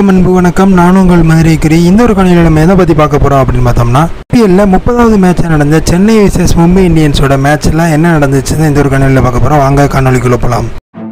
அன்பு வணக்கம் நான் உங்கள் மதுரை குறி இந்த ஒரு காலையில் நம்ம எதை பற்றி பார்க்க போகிறோம் அப்படின்னு பார்த்தோம்னா ஐபிஎல்ல முப்பதாவது மேட்ச் நடந்த சென்னை விசஸ் மும்பை இந்தியன்ஸோட மேட்ச்லாம் என்ன நடந்துச்சுன்னு இந்த ஒரு காலையில் பார்க்க போகிறோம் வாங்க காணொலிக்குள்ள போகலாம்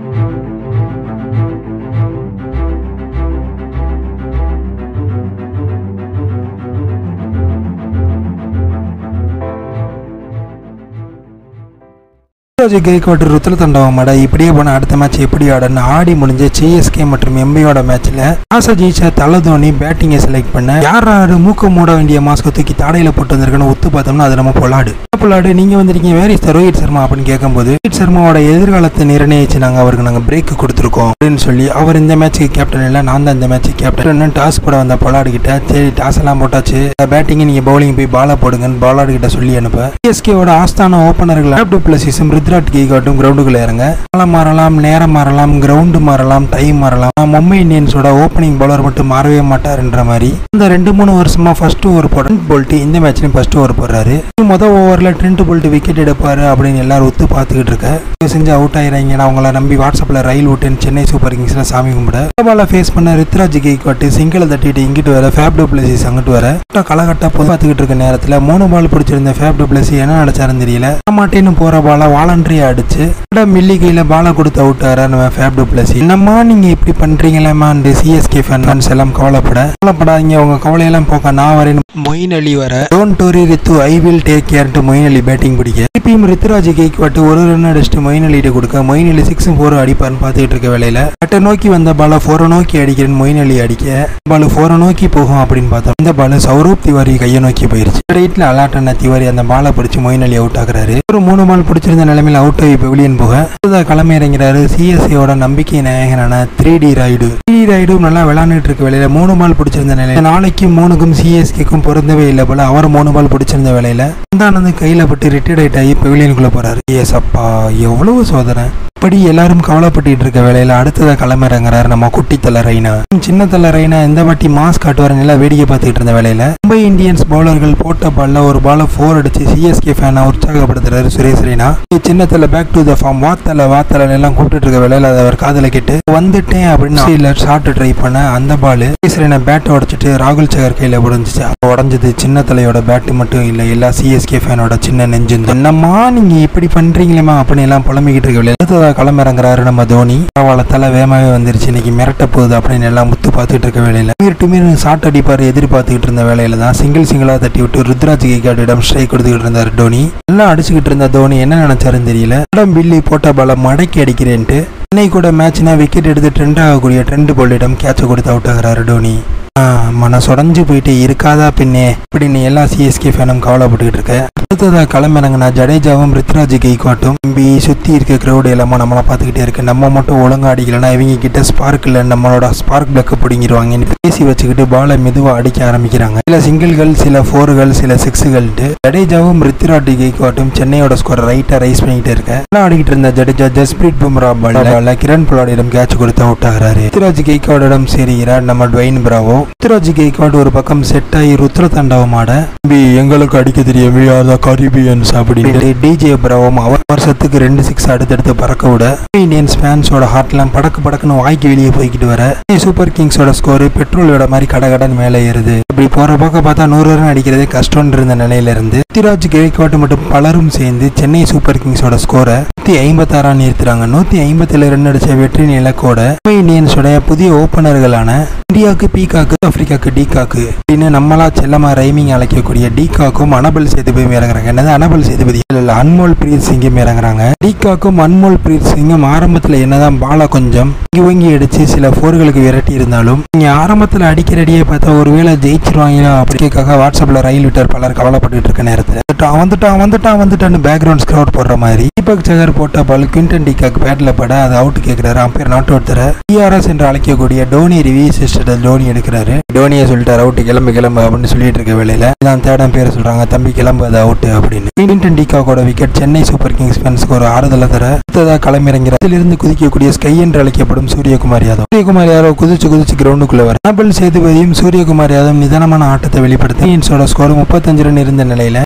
ரோஜி கைக்வாட் ருத்ர தண்டவமாட இப்படியே போன அடுத்த மேட்ச் எப்படி ஆடன்னு ஆடி முடிஞ்ச சிஎஸ்கே மற்றும் எம்பியோட மேட்ச்ல ஆசை ஜெயிச்ச தலை தோனி பேட்டிங்கை செலக்ட் பண்ண யார் யாரு மூக்க மூட வேண்டிய மாஸ்க தூக்கி தாடையில போட்டு வந்திருக்குன்னு ஒத்து பார்த்தோம்னா அது நம்ம பொலாடு பொலாடு நீங்க வந்திருக்கீங்க வேற இஸ் ரோஹித் சர்மா அப்படின்னு கேட்கும்போது ரோஹித் சர்மாவோட எதிர்காலத்தை நிர்ணயிச்சு நாங்க அவருக்கு நாங்க பிரேக் கொடுத்துருக்கோம் அப்படின்னு சொல்லி அவர் இந்த மேட்ச்சுக்கு கேப்டன் இல்லை நான் தான் இந்த மேட்ச்சுக்கு கேப்டன் டாஸ் போட வந்த பொலாடு கிட்ட சரி டாஸ் எல்லாம் போட்டாச்சு பேட்டிங் நீங்க பவுலிங் போய் பாலா போடுங்கன்னு பொலாடு கிட்ட சொல்லி அனுப்ப சிஎஸ்கேவோட ஆஸ்தான ஓப்பனர்கள் லேப்டு பிளஸிஸும் ருத்ராட் கீகாட்டும் கிரவுண்டுக்குள்ள இறங்க காலம் மாறலாம் நேரம் மாறலாம் கிரவுண்டு மாறலாம் டைம் மாறலாம் ஆனா, மும்பை இந்தியன்ஸோட ஓப்பனிங் பவுலர் மட்டும் மாறவே மாட்டாருன்ற மாதிரி இந்த ரெண்டு மூணு வருஷமா ஃபர்ஸ்ட் ஓவர் போட போல்ட் இந்த மேட்ச்லயும் ஃபர்ஸ்ட் ஓவர் போடுறாரு மொதல் ஓவரில் ட்ரெண்ட் போல்ட் விக்கெட் எடுப்பாரு அப்படின்னு எல்லாரும் ஒத்து பார்த்துக்கிட்டு இருக்க தயவு செஞ்சு அவுட் ஆயிராங்க நான் அவங்கள நம்பி வாட்ஸ்அப்பில் ரயில் விட்டேன் சென்னை சூப்பர் கிங்ஸ்ல சாமி கும்பிட பால ஃபேஸ் பண்ண ரித்ராஜ் கெய்க்வாட்டு சிங்கிளை தட்டிட்டு இங்கிட்டு வர ஃபேப் டூப்ளசிஸ் அங்கிட்டு வர கலகட்டா பொது பார்த்துக்கிட்டு இருக்க நேரத்தில் மூணு பால் பிடிச்சிருந்த ஃபேப் டூப்ளசி என்ன நினைச்சாருன்னு தெரியல மாட்டேன்னு போற பால வாலண்டரியா அடிச்சு அட மில்லி கையில பால கொடுத்து அவுட் ஆற நம்ம ஃபேப் டூப்ளசி என்னம்மா நீங்க இப்படி பண்றீங்களேம்மா இந்த சிஎஸ்கே ஃபேன்ஸ் எல்லாம் கவலைப்பட கவலைப்படாதீங்க உங்க கவலையெல்லாம் போக்க நான் வரேன் மொயின் அலி வர don't worry Ruthu I will take care Moeen Ali batting பிடிக்க திருப்பியும் ரித்துராஜ் கேக்வாட்டு ஒரு ரன் அடிச்சுட்டு மொயின் அலிட்ட கொடுக்க மொயின் அலி சிக்ஸும் ஃபோர் அடிப்பார்னு பார்த்துக்கிட்டு இருக்க வேலையில அட்டை நோக்கி வந்த பால ஃபோரை நோக்கி அடிக்கிறேன் மொயின் அலி அடிக்க பால் ஃபோரை நோக்கி போகும் அப்படின்னு பார்த்தோம் இந்த பால் சௌரப் திவாரி கையை நோக்கி போயிருச்சு ரைட்ல அலாட் அண்ணா திவாரி அந்த பாலை பிடிச்சு மொயின் அலி அவுட் ஆகுறாரு ஒரு மூணு பால் பிடிச்சிருந்த நிலைமையில அவுட் ஆகி பெவிலியன் போக அடுத்ததா களம் இறங்கிறாரு சிஎஸ்சியோட நம்பிக்கை நாயகனான three D Rayudu three D ராய்டும் நல்லா விளையாண்டுட்டு இருக்க வேலையில மூணு பால் பிடிச்சிருந்த நிலையில நாளைக்கு மூணுக்கும் சிஎஸ்கேக்கும் பொருந்தவே இல்லை போல அவர் மூணு பால் பிடிச்சிருந்த வேலையில அந்தானந்து கையில பட்டு ரிட்டையர்ட் ஆயிட்டு ஆகி பெவிலியனுக்குள்ள போறாரு எஸ் அப்பா எவ்வளவு சோதனை இப்படி எல்லாரும் கவலைப்பட்டுட்டு இருக்க வேலையில அடுத்ததா களமிறங்குறாரு நம்ம குட்டி தலை ரெய்னா சின்ன தலை ரெய்னா இந்த வாட்டி மாஸ் காட்டுவார் நல்லா வேடிக்கை பார்த்துக்கிட்டு இருந்த வேலையில மும்பை இந்தியன்ஸ் பவுலர்கள் போட்ட பால்ல ஒரு பால ஃபோர் அடிச்சு சிஎஸ்கே ஃபேனை உற்சாகப்படுத்துறாரு சுரேஷ் ரெய்னா சின்ன தலை பேக் டு த ஃபார்ம் வாத்தலை வாத்தலை எல்லாம் கூப்பிட்டு இருக்க வேலையில அதை அவர் காதுல கேட்டு வந்துட்டேன் அப்படின்னு ஷார்ட் ட்ரை பண்ண அந்த பால் சுரேஷ் ரெய்னா பேட்டை உடைச்சிட்டு ராகுல் சகர் கையில உடஞ்சிச்சு அப்போ உடஞ்சது சின்ன தலையோட பேட்டு மட்டும் இல்லை எல்லா சிஎஸ்கே ஃபேனோட சின்ன நெஞ்சு என்னம்மா நீங்க இப்படி பண்றீங்களேம்மா அப்படின்னு எல்லாம் புலம்பிக்கிட்டு இருக்க வேலையில அடுத்ததா களமிறங்குறாரு நம்ம தோனி பரவாயில்ல தலை வேகமாவே வந்துருச்சு இன்னைக்கு மிரட்ட போகுது அப்படின்னு எல்லாம் முத்து பார்த்துட்டு இருக்க வேலையில மீர் டு மீர் ஷாட் அடிப்பார் எதிர்பார்த்துக்கிட்டு இருந்த வேலையில தான் சிங்கிள் சிங்கிளா தட்டி விட்டு ருத்ராஜ் கேக்காட்டிடம் ஸ்ட்ரைக் கொடுத்துக்கிட்டு இருந்தார் டோனி எல்லாம் அடிச்சுக்கிட்டு இருந்த தோனி என்ன நினைச்சாருன்னு தெரியல இடம் பில்லி போட்ட பால மடக்கி அடிக்கிறேன்ட்டு சென்னை கூட மேட்ச்னா விக்கெட் எடுத்து ட்ரெண்ட் ஆகக்கூடிய ட்ரெண்ட் போல்டிடம் கேட்ச கொடுத்து அவுட் ஆகுறாரு டோனி ஆ, மனசு உடஞ்சு போயிட்டு இருக்காதா பின்னே இப்படின்னு எல்லா சிஎஸ்கே ஃபேனும் கவலைப்பட்டுக்கிட்டு இருக்க அடுத்ததா களமிறங்கினா ஜடேஜாவும் ரித்ராஜ் கெய்க்வாட்டும் நம்பி சுத்தி இருக்க கிரௌடு எல்லாமே நம்மளை பார்த்துக்கிட்டே இருக்கு நம்ம மட்டும் ஒழுங்கா அடிக்கலன்னா இவங்க கிட்ட ஸ்பார்க் இல்லை நம்மளோட ஸ்பார்க் பிளக்க பிடிங்கிருவாங்கன்னு பேசி வச்சுக்கிட்டு பாலை மெதுவா அடிக்க ஆரம்பிக்கிறாங்க சில சிங்கிள்கள் சில ஃபோர்கள் சில சிக்ஸுகள்ட்டு ஜடேஜாவும் ரித்ராஜ் கெய்க்வாட்டும் சென்னையோட ஸ்கோர் ரைட்டா ரைஸ் பண்ணிக்கிட்டு இருக்க எல்லாம் ஆடிக்கிட்டு இருந்த ஜடேஜா ஜஸ்பிரீத் பும்ரா பால்ல கிரண் பொலாடிடம் கேட்ச் கொடுத்து அவுட் ஆகுறாரு ரித்ராஜ் கெய்க்வாடிடம் சேருகிறார் நம்ம ட்வைன் பிராவோ ருத்ராஜ் கெய்க்வாட் ஒரு பக்கம் செட் ஆகி ருத்ர தாண்டவம் ஆட "தம்பி, எங்களுக்கு அடிக்க தெரியும் we are the கரீபியன்ஸ் அப்படின்னு டிஜே பிராவும் அவர் வருஷத்துக்கு ரெண்டு சிக்ஸ் அடுத்தடுத்து பறக்க விட இந்தியன்ஸ் ஃபேன்ஸோட ஹார்ட்லாம் படக்கு படக்குன்னு வாய்க்கு வெளியே போய்கிட்டு வர சூப்பர் கிங்ஸோட ஸ்கோர் பெட்ரோலோட மாதிரி கடகடன் மேலே ஏறுது இப்படி போற பக்கம் பார்த்தா நூறு ரன் அடிக்கிறதே கஷ்டம்னு இருந்த நிலையில இருந்து ருத்ராஜ் கெய்க்வாட் மட்டும் பலரும் சேர்ந்து சென்னை சூப்பர் கிங்ஸோட ஸ்கோரை நூத்தி ஐம்பத்தாறாம் நிறுத்துறாங்க நூத்தி ஐம்பத்தேழு ரன் அடிச்ச வெற்றி இலக்கோட மும்பை இந்தியன்ஸோட புதிய ஓபனர்களான இந்தியாவுக்கு பீகாக்கு ஆப்பிரிக்காக்கு டீகாக்கு அப்படின்னு நம்மளா செல்லமா ரைமிங் அழைக்கக்கூடிய டீகாக்கும் அனபல் சேதுபதியும் இறங்குறாங்க என்னது அனபல் சேதுபதி இல்ல இல்ல அன்மோல் பிரீத் சிங்கும் இறங்குறாங்க டீகாக்கும் அன்மோல் பிரீத் சிங்கும் ஆரம்பத்துல என்னதான் பாலா கொஞ்சம் இங்கி வங்கி அடிச்சு சில போர்களுக்கு விரட்டி இருந்தாலும் நீங்க ஆரம்பத்துல அடிக்கிற அடியே பார்த்தா ஒருவேளை ஜெயிச்சிருவாங்களா அப்படிக்காக வாட்ஸ்அப்ல ரயில் விட்டார் பலர் கவலைப்பட்டுட்டு இருக்க நேரத்துல வந்துட்டான் வந்துட்டான் வந்துட்டான் வந்துட்டான்னு பேக்ரவுண்ட் ஸ்க்ரவுட் போடுற மாதிரி தீபக் சகர் போட்ட பால் குவிண்டன் டிகாக் பேட்ல பட அது அவுட் கேட்கிறாரு அம்பேர் நாட் அவுட் தர டிஆர்எஸ் என்று அழைக்கக்கூடிய டோனி ரிவ்யூ சிஸ்டர் டோனி எடுக்கிறாரு டோனியை சொல்லிட்டாரு அவுட் கிளம்பு கிளம்பு அப்படின்னு சொல்லிட்டு இருக்க வேலையில இதான் தேடம் பேர் சொல்றாங்க தம்பி கிளம்பு அது அவுட் அப்படின்னு குவிண்டன் டிகாக்கோட விக்கெட் சென்னை சூப்பர் கிங்ஸ் ஃபேன்ஸ்க்கு ஒரு ஆறுதலை தர அடுத்ததா களமிறங்கிறார் இதிலிருந்து குதிக்கக்கூடிய ஸ்கை என்று அழைக்கப்படும் சூரியகுமார் யாதவ் சூரியகுமார் யாதவ் குதிச்சு குதிச்சு கிரவுண்டுக்குள்ள வர ஆப்பிள் சேதுபதியும் சூரியகுமார் யாதவ் நிதானமான ஆட்டத்தை வெளிப்படுத்த இந்தியன்ஸோட ஸ்கோர் முப்பத்தஞ்சு ரன் இருந்த நிலையில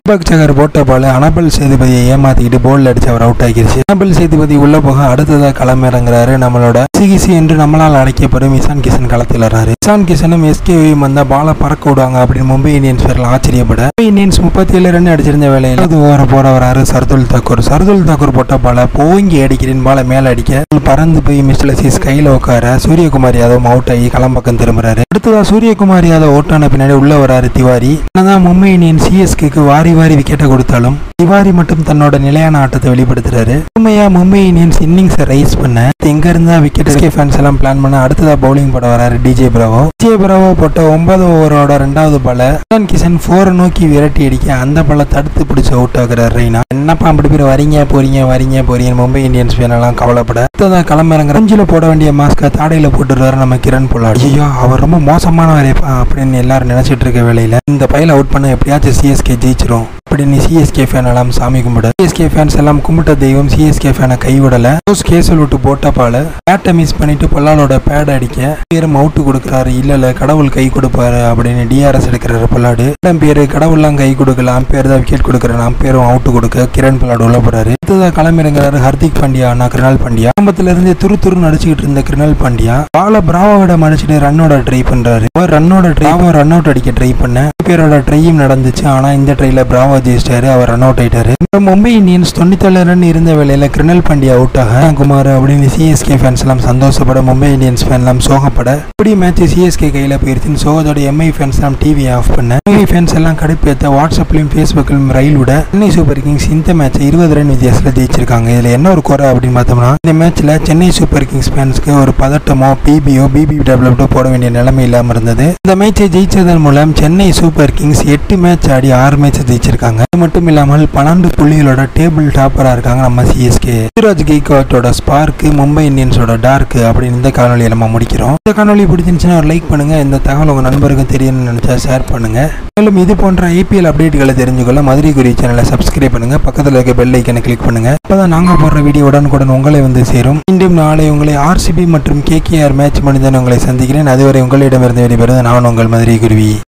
தீபக் சகர் போட்ட பால் அனபல் சேதுபதியை ஏமாத்திக்கிட்டு போல்ல அடிச்சு அவர் அவுட் ஆகிருச்சு அனபல் சேதுபதி உள்ள போக அடுத்ததா களமிறங்குறாரு நம்மளோட சிகிசி என்று நம்மளால் அழைக்கப்படும் இசான் கிஷன் களத்தில் வர்றாரு இசான் கிஷனும் எஸ்கேவியும் வந்தா பாலை பறக்க விடுவாங்க அப்படின்னு மும்பை இந்தியன்ஸ் பேரில் ஆச்சரியப்பட மும்பை இந்தியன்ஸ் முப்பத்தி ஏழு ரன் அடிச்சிருந்த வேலையில் அது ஓர போற வராரு சர்துல் தாக்கூர் சர்துல் தாக்கூர் போட்ட பாலை போங்கி அடிக்கிறேன் பாலை மேல அடிக்க பறந்து போய் மிஸ்டர் சீஸ் கையில உட்கார சூரியகுமார் யாதவ் அவுட் ஆகி களம்பக்கம் திரும்புறாரு அடுத்ததா சூரியகுமார் யாதவ் அவுட் ஆன பின்னாடி உள்ள வராரு திவாரி என்னதான் மும்பை இந்தியன் சிஎஸ்கேக்கு வாரி வாரி விக்கெட்டை கொடுத்தாலும் திவாரி மட்டும் தன்னோட நிலையான ஆட்டத்தை வெளிப்படுத்துறாரு உண்மையா மும்பை இந்தியன்ஸ் இன்னிங்ஸை ரைஸ் பண்ண எங்க இருந்தா விக்கெட் எஸ்கே ஃபேன்ஸ் எல்லாம் பிளான் பண்ண அடுத்ததா பவுலிங் போட வராரு டிஜே பிராவோ டிஜே பிராவோ போட்ட ஒன்பது ஓவரோட ரெண்டாவது பால இஷான் கிஷன் ஃபோரை நோக்கி விரட்டி அடிக்க அந்த பாலை தடுத்து பிடிச்சு அவுட் ஆகுறாரு ரெய்னா என்னப்பா அப்படி பேர் வரீங்க போறீங்க வரீங்க போறீங்க மும்பை இந்தியன்ஸ் ஃபேன் எல்லாம் கவலைப்பட அடுத்ததா களமிறங்குற அஞ்சில் போட வேண்டிய மாஸ்க தாடையில போட்டுருவாரு நம்ம கிரண் பொலாட் ஐயோ அவர் ரொம்ப மோசமானவரேப்பா அப்படின்னு எல்லாரும் நினைச்சிட்டு இருக்க வேலையில இந்த பையில அவுட் பண்ண எப்படியாச்சும் சிஎஸ்கே ஜெயிச்சிரும் அப்படின்னு சிஎஸ்கே ஃபேன் எல்லாம் சாமி கும்பிட சிஎஸ்கே ஃபேன்ஸ் எல்லாம் கும்பிட்ட தெய்வம் சிஎஸ்கே ஃபேனை கைவிடல ரோஸ் கேசல் விட்டு போட்ட பால பேட்டை மிஸ் பண்ணிட்டு பொல்லாலோட பேட் அடிக்க பேரும் அவுட்டு கொடுக்குறாரு இல்ல இல்ல கடவுள் கை கொடுப்பாரு அப்படின்னு டிஆர்எஸ் எடுக்கிறாரு பொல்லாடு இடம் பேரு கடவுள்லாம் கை கொடுக்கல அம்பேர் தான் விக்கெட் கொடுக்குறேன் அம்பேரும் அவுட்டு கொடுக்க கிரண் பொல்லாடு உள்ள போறாரு அடுத்ததா களமிறங்குறாரு ஹர்திக் பாண்டியா அண்ணா கிருணால் பாண்டியா ஆரம்பத்துல இருந்து துரு துரு நடிச்சுக்கிட்டு இருந்த கிருணால் பாண்டியா பால பிராவோட மடிச்சுட்டு ரன்னோட ட்ரை பண்றாரு ரன்னோட ட்ரைவோ ரன் அவுட் அடிக்க ட்ரை பண்ண பேரோட ட்ரையும் நடந்துச்சு ஆனா இந்த ட்ரைல பிராவோ ஜெயிச்சிட்டாரு அவர் ரன் அவுட் ஆயிட்டாரு இப்ப மும்பை இந்தியன்ஸ் தொண்ணூத்தேழு ரன் இருந்த வேளையில கிருணல் பாண்டியா அவுட் ஆக குமார் அப்படின்னு சிஎஸ்கே ஃபேன்ஸ் எல்லாம் சந்தோஷப்பட மும்பை இந்தியன்ஸ் ஃபேன் எல்லாம் சோகப்பட இப்படி மேட்ச் சிஎஸ்கே கையில போயிருச்சுன்னு சோகத்தோட எம்ஐ ஃபேன்ஸ் எல்லாம் டிவி ஆஃப் பண்ண எம்ஐ ஃபேன்ஸ் எல்லாம் கடுப்பேத்த வாட்ஸ்அப்லயும் ஃபேஸ்புக்லயும் ரயில் விட சென்னை சூப்பர் கிங்ஸ் இந்த மேட்ச் இருபது ரன் வித்தியாசத்துல ஜெயிச்சிருக்காங்க இதுல என்ன ஒரு குறை அப்படின்னு பார்த்தோம்னா இந்த மேட்ச்ல சென்னை சூப்பர் கிங்ஸ் ஃபேன்ஸ்க்கு ஒரு பதட்டமோ பிபிஓ பிபி டெவலப்டோ போட வேண்டிய நிலைமை இல்லாம இருந்தது இந்த மேட்சை ஜெயிச்சதன் மூலம் சென்னை சூப்பர் கிங்ஸ் எட்டு மேட்ச் ஆடி ஆறு மேட்ச் ஜெயிச்சிருக்காங்க அது மட்டும் இல்லாமல் பன்னெண்டு புள்ளிகளோட டேபிள் டாப்பரா இருக்காங்க நம்ம சிஎஸ்கே ருத்துராஜ் கெய்க்வாட்டோட ஸ்பார்க்கு மும்பை இந்தியன்ஸோட டார்க் அப்படின்னு இந்த காணொலியை நம்ம முடிக்கிறோம் இந்த காணொலி பிடிச்சிருந்துச்சுன்னா ஒரு லைக் பண்ணுங்க இந்த தகவல் உங்க நண்பருக்கும் தெரியணும்னு நினைச்சா ஷேர் பண்ணுங்க மேலும் இது போன்ற ஐபிஎல் அப்டேட்டுகளை தெரிஞ்சுக்கொள்ள மதுரை குறி சேனலை சப்ஸ்கிரைப் பண்ணுங்க பக்கத்தில் இருக்க பெல் ஐக்கனை கிளிக் பண்ணுங்க அப்பதான் நாங்க போடுற வீடியோ உடனுக்குடன் உங்களை வந்து சேரும் மீண்டும் நாளை உங்களை ஆர்சிபி மற்றும் கேகேஆர் மேட்ச் மனிதன் உங்களை சந்திக்கிறேன் அதுவரை உங்களிடமிருந்து வெளிப்படுவது நான் உங்கள் மதுரை குருவி